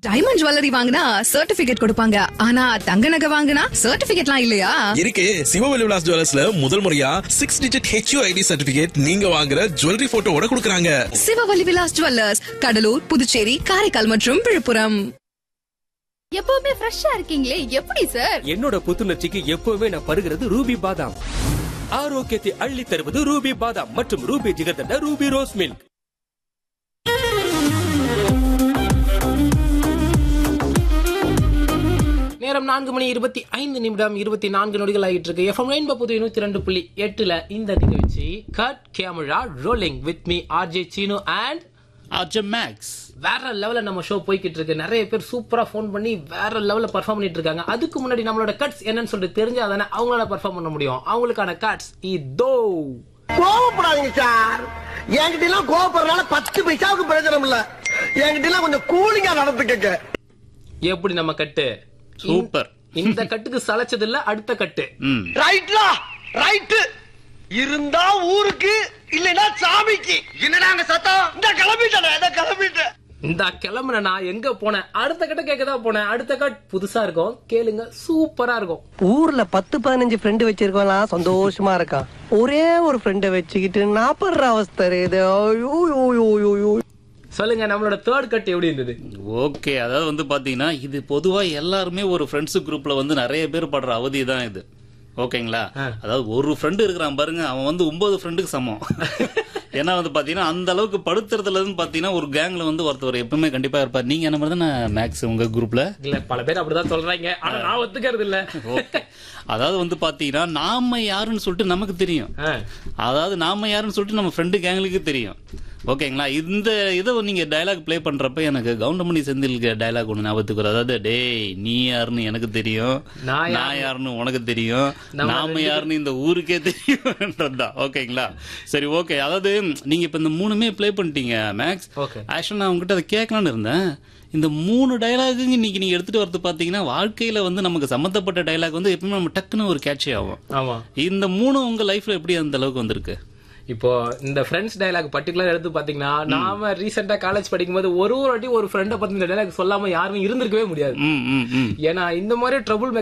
Diamond jewellery வாங்கினா certificate கொடுப்பாங்க ஆனா தங்க நகை வாங்கினா சர்டிபிகேட்லாம் இல்லையா இருக்கு சிவவெளி விலாஸ் ஜுவல்லர்ஸ்ல முதல் முறையா six digit HU ID certificate நீங்க வாங்குற ஜுவல்லரி போட்டோவோட கொடுக்கறாங்க சிவவலி விலாஸ் ஜுவல்லர்ஸ் கடலூர் புதுச்சேரி காரைக்கால் மற்றும் விழுப்புரம் எப்பவுமே ஃப்ரெஷ்ஷா இருக்கீங்களே எப்படி சார் என்னோட புத்துணர்ச்சிக்கு எப்பவுமே நான் பருகிறது ரூபி பாதாம் ஆரோக்கியத்தை அள்ளி தருவது ரூபி பாதாம் மற்றும் Ruby jigarthanda Ruby rose milk நேரம் நான்கு மணி இருபத்தி ஐந்து நிமிடம் இருபத்தி நான்கு நொடிகள் ஆகிட்டு இருக்கு எஃப்எம் ரெயின்போ புது நூத்தி ரெண்டு புள்ளி எட்டுல இந்த நிகழ்ச்சி cut camera rolling with me RJ Seenu and RJ Max வேற லெவல்ல நம்ம ஷோ போய்கிட்டு இருக்கு நிறைய பேர் சூப்பரா ஃபோன் பண்ணி வேற லெவல்ல பர்ஃபார்ம் பண்ணிட்டு இருக்காங்க அதுக்கு முன்னாடி நம்மளோட கட்ஸ் என்னன்னு சொல்லிட்டு தெரிஞ்சா தானே அவங்களால பர்ஃபார்ம் பண்ண முடியும் அவங்களுக்கான கட்ஸ் இதோ கோவப்படாதீங்க சார் என்கிட்ட எல்லாம் கோவப்படுறதுனால பத்து பைசாவுக்கு பிரயோஜனம் இல்ல என்கிட்ட எல்லாம் கொஞ்சம் கூலிங்கா நடந்துக்கங்க எப்படி நம்ம கட்டு சூப்பர் இந்த கட்டுக்கு சளைச்சது இல்ல அடுத்த கட்டு ம் ரைட்லா ரைட்டு இருந்தா ஊருக்கு இல்லைன்னா சாமிக்கு என்னடா அங்க சத்தம் இந்த கிளம்பிட்டேன் இந்த கிளம்பிட்டேன் இந்த கிளம்புன நான் எங்க போனேன் அடுத்த கட்ட கேட்கதான் போனேன் அடுத்த கட் புதுசா இருக்கும் கேளுங்க சூப்பரா இருக்கும் ஊர்ல பத்து பதினஞ்சு ஃப்ரெண்டு வச்சிருக்கலாம் சந்தோஷமா இருக்கான் ஒரே ஒரு ஃப்ரெண்டை வச்சுக்கிட்டு நாப்படுற அவஸ்தை இது ஐயோ, ஐயோ, ஐயோ, ஐயோ, ஐயோ. சொல்லுங்க நம்மளோட தேர்ட் கட் எப்படி இருந்தது ஓகே அதாவது வந்து பாத்தீங்கன்னா இது பொதுவா எல்லாருமே ஒரு ஃப்ரெண்ட்ஸ் குரூப்ல வந்து நிறைய பேர் படுற அவதி தான் இது ஓகேங்களா அதாவது ஒரு ஃப்ரெண்டு இருக்கிறான் பாருங்க அவன் வந்து ஒன்பது ஃப்ரெண்டுக்கு சமம் ஏன்னா வந்து பாத்தீங்கன்னா அந்த அளவுக்கு படுத்துறதுல இருந்து பாத்தீங்கன்னா ஒரு கேங்ல வந்து ஒருத்தர் எப்பவுமே கண்டிப்பா இருப்பார் நீங்க என்ன மாதிரி தானே மேக்ஸ் உங்க குரூப்ல இல்ல பல பேர் அப்படிதான் சொல்றாங்க ஆனா நான் ஒத்துக்கிறது இல்ல ஓகே அதாவது வந்து பாத்தீங்கன்னா நாம யாருன்னு சொல்லிட்டு நமக்கு தெரியும் ஆ. அதாவது நாம யாருன்னு சொல்லிட்டு நம்ம ஃப்ரெண்டு கேங்களுக்கு தெரியும் ஓகேங்களா இந்த இதை நீங்க டயலாக் ப்ளே பண்றப்ப எனக்கு கவுண்டமணி செந்தில் டயலாக் ஒண்ணு ஞாபகத்துக்கு வரும் அதாவது டேய் நீ யாருன்னு எனக்கு தெரியும் நான் யாரு- நான் யாருன்னு உனக்கு தெரியும் நம்ம நாம ரெண்டு யாருன்னு இந்த ஊருக்கே தெரியும்ன்றதுதான் ஓகேங்களா சரி ஓகே அதாவது நீங்க இப்ப இந்த மூணுமே ப்ளே பண்ணிட்டீங்க மேக்ஸ் Okay. ஆக்சுவலா நான் உங்ககிட்ட அதை கேட்கலான்னு இருந்தேன் இந்த மூணு டயலாகுங்க இன்னைக்கு நீங்க எடுத்துட்டு வரது பாத்தீங்கன்னா வாழ்க்கையில வந்து நமக்கு சம்பந்தப்பட்ட டயலாக் வந்து எப்பவுமே நம்ம டக்குன்னு ஒரு கேட்சி ஆகும் ஆமா இந்த மூணு உங்க லைஃப்ல எப்படி அந்த அளவுக்கு வந்திருக்கு இப்போ இந்த ஃப்ரெண்ட்ஸ் டயலாக் பர்டிகுலர் எடுத்து பாத்தீங்கன்னா நாம ரீசெண்டா காலேஜ் படிக்கும்போது ஒரு ஒரு வாட்டி ஒரு ஃப்ரெண்டை பத்தி இந்த டயலாக் சொல்லாம யாருமே இருந்திருக்கவே முடியாது ம் ம் ம் ஏன்னா இந்த மாதிரி ட்ரபுள்